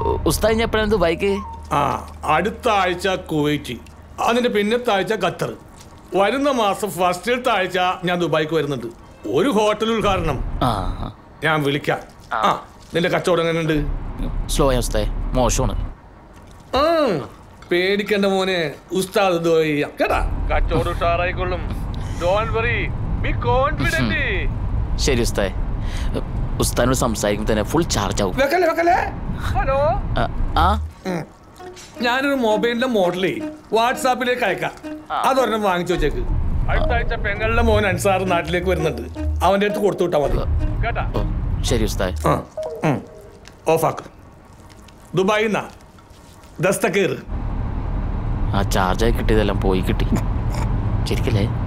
ഉസ്താദ് ഞാൻ എപ്പോഴാണ് ദുബായിക്ക് ആ അടുത്ത ആഴ്ച കുവൈറ്റ് അതിന്റെ പിന്നത്തെ ആഴ്ച ഖത്തർ വരുന്ന മാസം ഫസ്റ്റിലത്തെ ആഴ്ച ഞാൻ ദുബായിക്ക് വരുന്നുണ്ട് ഒരു ഹോട്ടൽ ഉദ്ഘാടനം ആ ഞാൻ വിളിക്കാം ആ നിന്റെ കച്ചവടം എങ്ങനെയുണ്ട് സ്ലോ ആയി ഉസ്താദ് മോശമാണ് ആ പേടിക്കണ്ട മോനെ ഉസ്താദ് ദോയി കേട്ടാ കച്ചവടം ഉഷാറായിക്കൊള്ളും ഡോണ്ട് വറി ബി കോൺഫിഡന്റ് ശരി ഉസ്താദ് ഉസ്താദിനോട് സംസാരിക്കുമ്പോൾ തന്നെ ഫുൾ ചാർജ് ആവും വെക്കല്ലേ വെക്കല്ലേ ഹലോ ആ, ആ ഞാനൊരു മൊബൈലിന്റെ മോഡലേ വാട്സാപ്പിലേക്ക് അയക്കാം അതൊരെണ്ണം വാങ്ങിച്ചു വെച്ചേക്ക് അടുത്ത ആഴ്ച പെങ്ങളുടെ മോൻ അൻസാർ നാട്ടിലേക്ക് വരുന്നുണ്ട് അവന്റെ അടുത്ത് കൊടുത്തു വിട്ടാ മതി കേട്ടാ ഓ ശരി ഉസ്താദ് ആ ഉം. ഓഫാക്ക് ദുബായിൽ നിന്നാ ദസ്തക്കേറ് ആ ചാർജായി കിട്ടിയതെല്ലാം പോയി കിട്ടി ശരിക്കല്ലേ